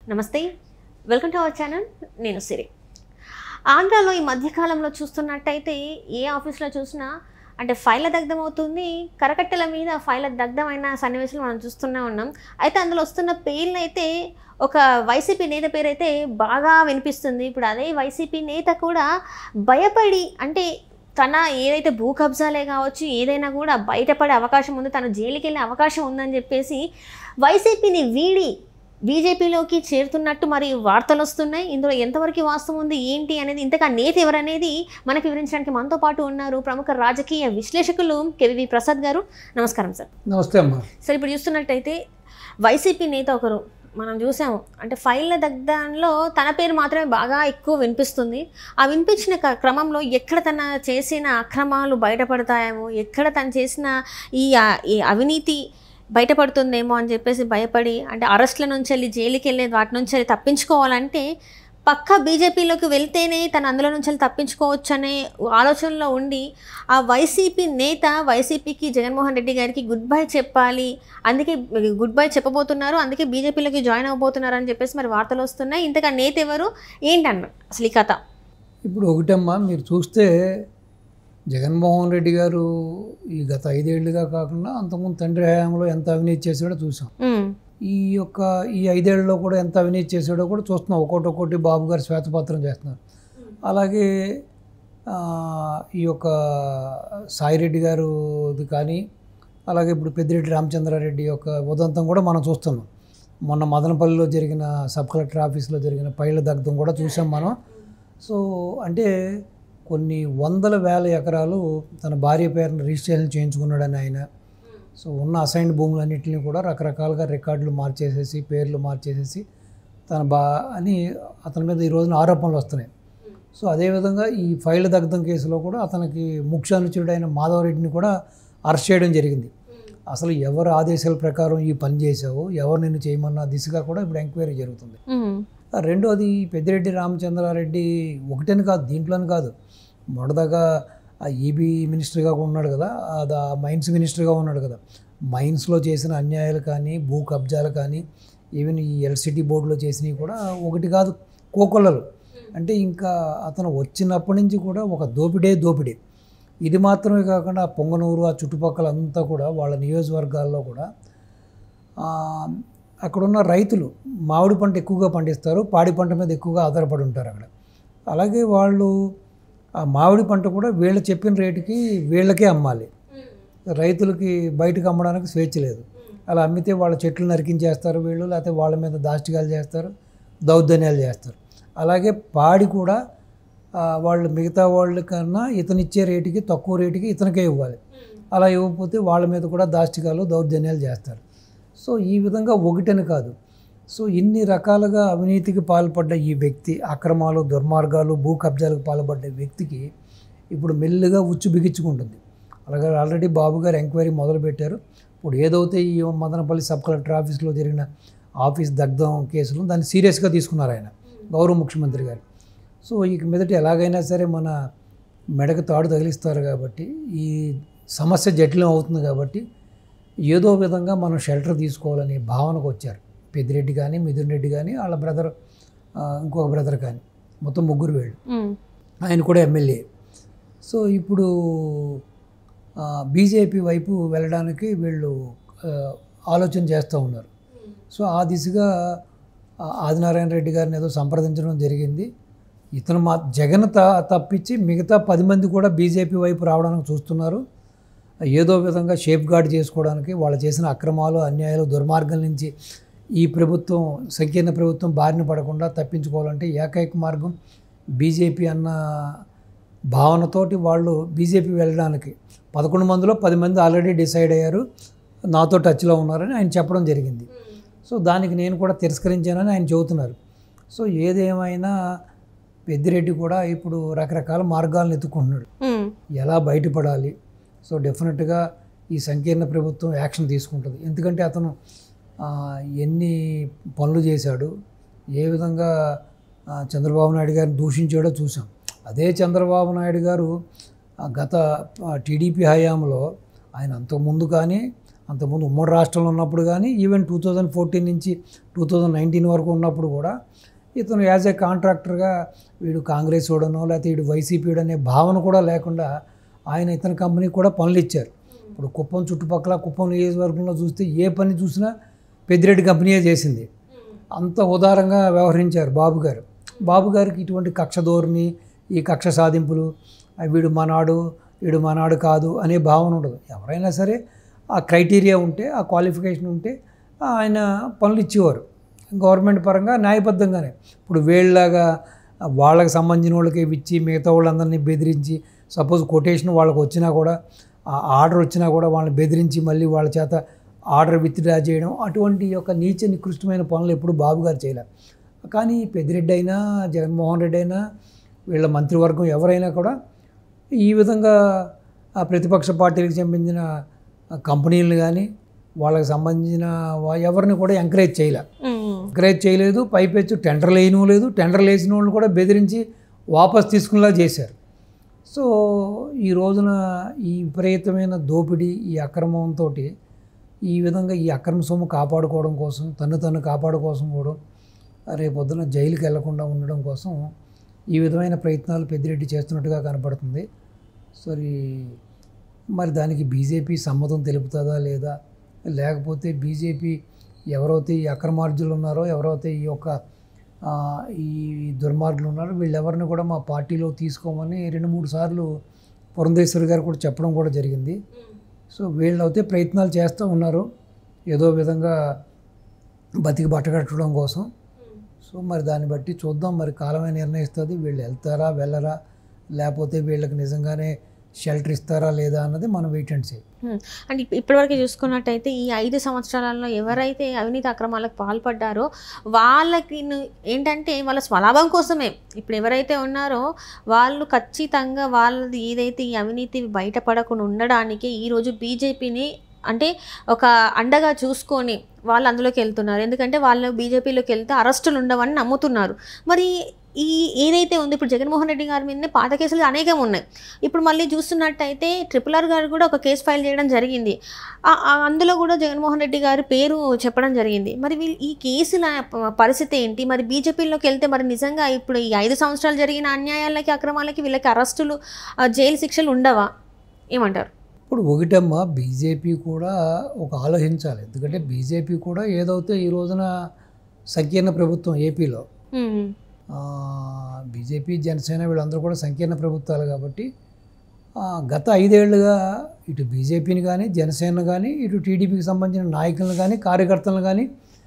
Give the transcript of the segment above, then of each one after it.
నమస్తే welcome to our channel నేను సిరి ఆంధ్రాలో ఈ మధ్యకాలంలో చూస్తున్నట్టయితే ఏ ఆఫీస్లో చూసినా అంటే ఫైళ్ళ దగ్ధం అవుతుంది కరకట్టెల మీద ఫైళ్ళ దగ్ధమైన సన్నివేశాలు మనం చూస్తూనే ఉన్నాం అయితే అందులో వస్తున్న పేర్లు అయితే ఒక వైసీపీ నేత పేరు అయితే బాగా వినిపిస్తుంది ఇప్పుడు అదే వైసీపీ నేత కూడా భయపడి అంటే తన ఏదైతే భూ కబ్జాలే కావచ్చు ఏదైనా కూడా బయటపడే అవకాశం ఉంది తను జైలుకి వెళ్ళే అవకాశం ఉందని చెప్పేసి వైసీపీని వీడి బీజేపీలోకి చేరుతున్నట్టు మరి వార్తలు వస్తున్నాయి ఇందులో ఎంతవరకు వాస్తవం ఉంది ఏంటి అనేది ఇంతగా నేత ఎవరనేది మనకి వివరించడానికి మనతో పాటు ఉన్నారు ప్రముఖ రాజకీయ విశ్లేషకులు కేవీవి ప్రసాద్ గారు నమస్కారం సార్ నమస్తే అమ్మా సార్ ఇప్పుడు చూస్తున్నట్టయితే వైసీపీ నేత ఒకరు మనం చూసాము అంటే ఫైళ్ళ దగ్ధంలో తన పేరు మాత్రమే బాగా ఎక్కువ వినిపిస్తుంది ఆ వినిపించిన క- క్రమంలో ఎక్కడ తన చేసిన అక్రమాలు బయటపడతాయేమో ఎక్కడ తను చేసిన ఈ ఆ- ఈ అవినీతి బయటపడుతుందేమో అని చెప్పేసి భయపడి అంటే అరెస్ట్ల నుంచి వెళ్ళి జైలుకి వెళ్ళే వాటి నుంచి వెళ్ళి తప్పించుకోవాలంటే పక్క బీజేపీలోకి వెళ్తేనే తను అందులో నుంచి వెళ్ళి తప్పించుకోవచ్చు అనే ఆలోచనలో ఉండి ఆ వైసీపీ నేత వైసీపీకి జగన్మోహన్ రెడ్డి గారికి గుడ్ బై చెప్పాలి అందుకే గుడ్ బై చెప్పబోతున్నారు అందుకే బీజేపీలోకి జాయిన్ అవ్వబోతున్నారు అని చెప్పేసి మరి వార్తలు వస్తున్నాయి ఇంతగా నేత ఎవరు ఏంటన్న అసలు ఈ కథ ఇప్పుడు ఒకటమ్మా మీరు చూస్తే జగన్మోహన్ రెడ్డి గారు ఈ గత ఐదేళ్లుగా కాకుండా అంతకుముందు తండ్రి హయాంలో ఎంత అవినీతి చేశాడో చూసాం ఉమ్, ఈ యొక్క ఈ ఐదేళ్లలో కూడా ఎంత అవినీతి చేశాడో కూడా చూస్తున్నాం ఒక్కొక్కటి ఒక్కొక్కటి బాబు గారు శ్వేతపత్రం చేస్తున్నారు అలాగే ఆ, ఈ యొక్క సాయిరెడ్డి గారుది కానీ అలాగే ఇప్పుడు పెద్దిరెడ్డి రామచంద్రారెడ్డి యొక్క ఉదంతం కూడా మనం చూస్తున్నాం మొన్న మదనపల్లిలో జరిగిన సబ్ కలెక్టర్ ఆఫీస్లో జరిగిన పైల దగ్ధం కూడా చూసాం మనం సో అంటే కొన్ని వందల వేల ఎకరాలు తన భార్య పేరున రిజిస్ట్రేషన్ చేయించుకున్నాడని ఆయన సో ఉన్న అసైన్డ్ భూములన్నింటినీ కూడా రకరకాలుగా రికార్డులు మార్చేసేసి పేర్లు మార్చేసేసి తన బా అని అతని మీద ఈ రోజున ఆరోపణలు వస్తున్నాయి సో అదేవిధంగా ఈ ఫైల్ దగ్ధం కేసులో కూడా అతనికి ముఖ్యానుచరుడైన మాధవరెడ్డిని కూడా అరెస్ట్ చేయడం జరిగింది అసలు ఎవరు ఆదేశాల ప్రకారం ఈ పని చేసావు ఎవరు నిన్ను చేయమన్న దిశగా కూడా ఇప్పుడు ఎంక్వైరీ జరుగుతుంది ఉమ్, ఆ రెండోది పెద్దిరెడ్డి రామచంద్రారెడ్డి ఒకటని కాదు దీంట్లోని కాదు మొదటగా ఆ ఈబీ మినిస్టర్గా ఉన్నాడు కదా అది ఆ మైన్స్ మినిస్టర్గా ఉన్నాడు కదా మైన్స్లో చేసిన అన్యాయాలు కానీ భూ కబ్జాలు కానీ ఈవెన్ ఈ ఎల్సిటీ బోర్డులో చేసినవి కూడా ఒకటి కాదు కోకొల్లలు అంటే ఇంకా అతను వచ్చినప్పటి నుంచి కూడా ఒక దోపిడే దోపిడే ఇది మాత్రమే కాకుండా ఆ పొంగనూరు ఆ చుట్టుపక్కల అంతా కూడా వాళ్ళ నియోజకవర్గాల్లో కూడా ఆ, అక్కడున్న రైతులు మామిడి పంట ఎక్కువగా పండిస్తారు పాడి పంట మీద ఎక్కువగా ఆధారపడి ఉంటారు అక్కడ అలాగే వాళ్ళు ఆ మామిడి పంట కూడా వీళ్ళు చెప్పిన రేటుకి వీళ్ళకే అమ్మాలి రైతులకి బయటకు అమ్మడానికి స్వేచ్ఛ లేదు అలా అమ్మితే వాళ్ళ చెట్లు నరికించేస్తారు వీళ్ళు లేకపోతే వాళ్ళ మీద దాష్టికాలు చేస్తారు దౌర్జన్యాలు చేస్తారు అలాగే పాడి కూడా ఆ, వాళ్ళు మిగతా వాళ్ళ కన్నా ఇతనిచ్చే రేటుకి తక్కువ రేటుకి ఇతనికే ఇవ్వాలి అలా ఇవ్వకపోతే వాళ్ళ మీద కూడా దాష్టికాలు దౌర్జన్యాలు చేస్తారు సో ఈ విధంగా ఒకటని కాదు సో ఇన్ని రకాలుగా అవినీతికి పాల్పడ్డ ఈ వ్యక్తి అక్రమాలు దుర్మార్గాలు భూ కబ్జాలకు పాల్పడ్డ వ్యక్తికి ఇప్పుడు మెల్లిగా ఉచ్చు బిగించుకుంటుంది అలాగే ఆల్రెడీ బాబు గారు ఎంక్వైరీ మొదలుపెట్టారు ఇప్పుడు ఏదైతే ఈ మదనపల్లి సబ్ కలెక్టర్ ఆఫీస్లో జరిగిన ఆఫీస్ దగ్ధం కేసులు దాన్ని సీరియస్గా తీసుకున్నారు ఆయన గౌరవ ముఖ్యమంత్రి గారు సో ఇక మీదట ఎలాగైనా సరే మన మెడకు తాడు తగిలిస్తారు కాబట్టి ఈ సమస్య జటిలం అవుతుంది కాబట్టి ఏదో విధంగా మనం షెల్టర్ తీసుకోవాలనే భావనకు వచ్చారు పెద్దిరెడ్డి కానీ మిథున్ రెడ్డి కానీ వాళ్ళ బ్రదర్ ఇంకొక బ్రదర్ కానీ మొత్తం ముగ్గురు వీళ్ళు ఉమ్, ఆయన కూడా ఎమ్మెల్యే సో ఇప్పుడు బీజేపీ వైపు వెళ్ళడానికి వీళ్ళు ఆ, ఆలోచన చేస్తూ ఉన్నారు సో ఆ దిశగా ఆ, ఆదినారాయణ రెడ్డి గారిని ఏదో సంప్రదించడం జరిగింది ఇతను మా జగన్ త తప్పించి మిగతా పది మంది కూడా బీజేపీ వైపు రావడానికి చూస్తున్నారు ఏదో విధంగా షేప్ గార్డ్ చేసుకోవడానికి వాళ్ళు చేసిన అక్రమాలు అన్యాయాలు దుర్మార్గం నుంచి ఈ ప్రభుత్వం సంకీర్ణ ప్రభుత్వం బారిన పడకుండా తప్పించుకోవాలంటే ఏకైక మార్గం బీజేపీ అన్న భావనతోటి వాళ్ళు బీజేపీ వెళ్ళడానికి పదకొండు మందిలో పది మంది ఆల్రెడీ డిసైడ్ అయ్యారు నాతో టచ్లో ఉన్నారని ఆయన చెప్పడం జరిగింది సో దానికి నేను కూడా తిరస్కరించానని ఆయన చెబుతున్నారు సో ఏదేమైనా పెద్దిరెడ్డి కూడా ఇప్పుడు రకరకాల మార్గాలను ఎత్తుకుంటున్నాడు ఉమ్, ఎలా బయటపడాలి సో డెఫినెట్గా ఈ సంకీర్ణ ప్రభుత్వం యాక్షన్ తీసుకుంటుంది ఎందుకంటే అతను ఆ, ఎన్ని పనులు చేశాడు ఏ విధంగా ఆ, చంద్రబాబు నాయుడు గారిని దూషించాడో చూసాం అదే చంద్రబాబు నాయుడు గారు ఆ, గత టీడీపీ హయాంలో ఆయన అంతకుముందు కానీ అంతకుముందు ఉమ్మడి రాష్ట్రంలో ఉన్నప్పుడు కానీ ఈవెన్ టూ థౌజండ్ ఫోర్టీన్ నుంచి టూ థౌజండ్ నైన్టీన్ వరకు ఉన్నప్పుడు కూడా ఇతను యాజ్ ఏ కాంట్రాక్టర్గా వీడు కాంగ్రెస్ వాడనో లేకపోతే వీడు వైసీపీ అనే భావన కూడా లేకుండా ఆయన ఇతని కంపెనీకి కూడా పనులు ఇచ్చారు ఇప్పుడు కుప్పం చుట్టుపక్కల కుప్పం నియోజకవర్గంలో చూస్తే ఏ పని చూసినా పెద్దిరెడ్డి కంపెనీయే చేసింది అంత ఉదారంగా వ్యవహరించారు బాబు గారు బాబు గారికి ఇటువంటి కక్ష ధోరణి ఈ కక్ష సాధింపులు ఆ వీడు మనాడు వీడు మనాడు కాదు అనే భావన ఉండదు ఎవరైనా సరే ఆ క్రైటీరియా ఉంటే ఆ క్వాలిఫికేషన్ ఉంటే ఆయన పనులు ఇచ్చేవారు గవర్నమెంట్ పరంగా న్యాయబద్ధంగానే ఇప్పుడు వీళ్ళలాగా వాళ్ళకి సంబంధించిన వాళ్ళకి ఇచ్చి మిగతా వాళ్ళందరినీ బెదిరించి సపోజ్ కొటేషన్ వాళ్ళకి వచ్చినా కూడా ఆ ఆర్డర్ వచ్చినా కూడా వాళ్ళని బెదిరించి మళ్ళీ వాళ్ళ చేత ఆర్డర్ విత్డ్రా చేయడం అటువంటి యొక్క నీచ నికృష్టమైన పనులు ఎప్పుడు బాబు గారు చేయలేరు కానీ పెద్దిరెడ్డి అయినా జగన్మోహన్ రెడ్డి అయినా వీళ్ళ మంత్రివర్గం ఎవరైనా కూడా ఈ విధంగా ఆ ప్రతిపక్ష పార్టీలకు సంబంధించిన కంపెనీలను కానీ వాళ్ళకి సంబంధించిన వా- ఎవరిని కూడా ఎంకరేజ్ చేయలే మ్మ్. ఎంకరేజ్ చేయలేదు పైపెచ్చు టెండర్ వేయను లేదు టెండర్ వేసిన వాళ్ళు కూడా బెదిరించి వాపస్ తీసుకునేలా చేశారు సో ఈ రోజున ఈ విపరీతమైన దోపిడీ ఈ అక్రమంతో ఈ విధంగా ఈ అక్రమ సొమ్ము కాపాడుకోవడం కోసం తను తను కాపాడుకోవడం కూడా రేపొద్దున జైలుకి వెళ్లకుండా ఉండడం కోసం ఈ విధమైన ప్రయత్నాలు పెద్దిరెడ్డి చేస్తున్నట్టుగా కనపడుతుంది సరే మరి దానికి బీజేపీ సమ్మతం తెలుపుతుందా లేదా లేకపోతే బీజేపీ ఎవరైతే ఈ అక్రమార్జులు ఉన్నారో ఎవరైతే ఈ యొక్క ఆ, ఈ దుర్మార్గులు ఉన్నారో వీళ్ళెవరిని కూడా మా పార్టీలో తీసుకోమని రెండు మూడు సార్లు పురంధేశ్వరి గారు కూడా చెప్పడం కూడా జరిగింది సో వీళ్ళైతే ప్రయత్నాలు చేస్తూ ఉన్నారు ఏదో విధంగా బతికి బట్టగట్టడం కోసం సో మరి దాన్ని బట్టి చూద్దాం మరి కాలమే నిర్ణయిస్తుంది వీళ్ళు వెళ్తారా వెళ్ళరా లేకపోతే వీళ్ళకి నిజంగానే షెల్టర్ ఇస్తారా లేదా అన్నది మనం వెయిట్ అండ్ సీ మ్మ్. అంటే ఇప్ప- ఇప్పటివరకు చూసుకున్నట్టయితే ఈ ఐదు సంవత్సరాలలో ఎవరైతే అవినీతి అక్రమాలకు పాల్పడ్డారో వాళ్ళకి ను- ఏంటంటే వాళ్ళ స్వలాభం కోసమే ఇప్పుడు ఎవరైతే ఉన్నారో వాళ్ళు ఖచ్చితంగా వాళ్ళది ఏదైతే ఈ అవినీతి బయటపడకుండా ఉండడానికి ఈరోజు బీజేపీని అంటే ఒక అండగా చూసుకొని వాళ్ళు అందులోకి వెళ్తున్నారు ఎందుకంటే వాళ్ళు బీజేపీలోకి వెళ్తే అరెస్టులు ఉండవని నమ్ముతున్నారు మరి ఈ ఏదైతే ఉందో ఇప్పుడు జగన్మోహన్ రెడ్డి గారి మీదనే పాత కేసులు అనేకం ఉన్నాయి ఇప్పుడు మళ్ళీ చూస్తున్నట్టయితే ట్రిపుల్ ఆర్ గారు కూడా ఒక కేసు ఫైల్ చేయడం జరిగింది ఆ- ఆ అందులో కూడా జగన్మోహన్ రెడ్డి గారి పేరు చెప్పడం జరిగింది మరి వీళ్ళు ఈ కేసుల ప- పరిస్థితి ఏంటి మరి బీజేపీలోకి వెళ్తే మరి నిజంగా ఇప్పుడు ఈ ఐదు సంవత్సరాలు జరిగిన అన్యాయాలకి అక్రమాలకి వీళ్ళకి అరెస్టులు ఆ, జైలు శిక్షలు ఉండవా ఏమంటారు ఇప్పుడు ఒకటమ్మా బీజేపీ కూడా ఒక ఆలోచించాలి ఎందుకంటే బీజేపీ కూడా ఏదైతే ఈ రోజున సంకీర్ణ ప్రభుత్వం ఏపీలో మ్మ్. ఆ, బీజేపీ జనసేన వీళ్ళందరూ కూడా సంకీర్ణ ప్రభుత్వాలు కాబట్టి ఆ, గత ఐదేళ్లుగా ఇటు బీజేపీని కానీ జనసేన కానీ ఇటు టీడీపీకి సంబంధించిన నాయకులను కానీ కార్యకర్తలను కానీ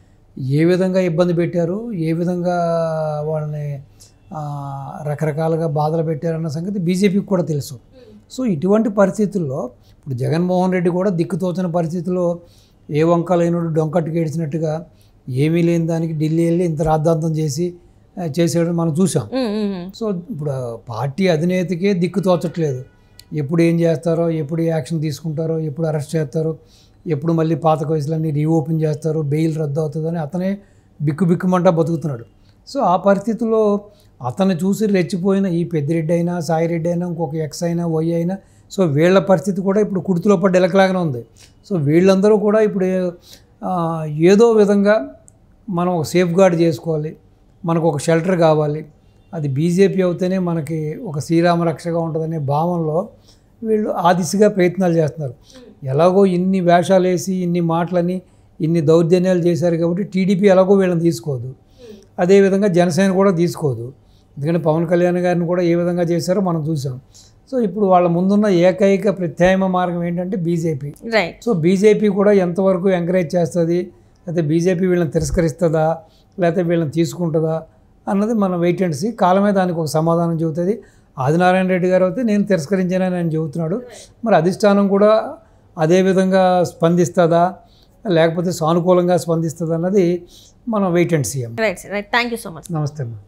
ఏ విధంగా ఇబ్బంది పెట్టారు ఏ విధంగా వాళ్ళని ఆ, రకరకాలుగా బాధలు పెట్టారన్న సంగతి బీజేపీకి కూడా తెలుసు సో ఇటువంటి పరిస్థితుల్లో ఇప్పుడు జగన్మోహన్ రెడ్డి కూడా దిక్కుతోచని పరిస్థితుల్లో ఏ వంక లేనుడు డొంకట్టుకు ఏడిచినట్టుగా ఏమీ లేని దానికి ఢిల్లీ వెళ్ళి ఇంత రాద్ధాంతం చేసి ఆ, చేసేయడం మనం చూసాం మ్మ్, మ్మ్. సో ఇప్పుడు ఆ పార్టీ అధినేతకే దిక్కు తోచట్లేదు ఎప్పుడు ఏం చేస్తారో ఎప్పుడు యాక్షన్ తీసుకుంటారో ఎప్పుడు అరెస్ట్ చేస్తారో ఎప్పుడు మళ్ళీ పాత కేసులన్నీ రీఓపెన్ చేస్తారో బెయిల్ రద్దు అవుతుందని అతనే బిక్కు బిక్కుమంట బతుకుతున్నాడు సో ఆ పరిస్థితుల్లో అతను చూసి రెచ్చిపోయిన ఈ పెద్దిరెడ్డి అయినా సాయిరెడ్డి అయినా ఇంకొక ఎక్స్ అయినా వై అయినా సో వీళ్ళ పరిస్థితి కూడా ఇప్పుడు కుర్తులో పడ్డ ఎలకలాగానే ఉంది సో వీళ్ళందరూ కూడా ఇప్పుడు ఆ, ఏదో విధంగా మనం ఒక సేఫ్ గార్డ్ చేసుకోవాలి మనకు ఒక షెల్టర్ కావాలి అది బీజేపీ అవుతేనే మనకి ఒక శ్రీరామ రక్షగా ఉంటుందనే భావనలో వీళ్ళు ఆ దిశగా ప్రయత్నాలు చేస్తున్నారు ఎలాగో ఇన్ని వేషాలు వేసి ఇన్ని మాటలని ఇన్ని దౌర్జన్యాలు చేశారు కాబట్టి టీడీపీ ఎలాగో వీళ్ళని తీసుకోదు అదేవిధంగా జనసేన కూడా తీసుకోదు ఎందుకంటే పవన్ కళ్యాణ్ గారిని కూడా ఏ విధంగా చేశారో మనం చూసాం సో ఇప్పుడు వాళ్ళ ముందున్న ఏకైక ప్రత్యామ్నాయ మార్గం ఏంటంటే బీజేపీ రైట్ సో బీజేపీ కూడా ఎంతవరకు ఎంకరేజ్ చేస్తుంది లేకపోతే బీజేపీ వీళ్ళని తిరస్కరిస్తుందా లేకపోతే వీళ్ళని తీసుకుంటుందా అన్నది మనం వెయిట్ అండ్ సీ కాలమే దానికి ఒక సమాధానం చెబుతుంది ఆదినారాయణ రెడ్డి గారు అయితే నేను తిరస్కరించానని ఆయన చెబుతున్నాడు మరి అధిష్టానం కూడా అదే విధంగా స్పందిస్తుందా లేకపోతే సానుకూలంగా స్పందిస్తుందా అన్నది మనం wait and see right right thank you so much నమస్తే అమ్మా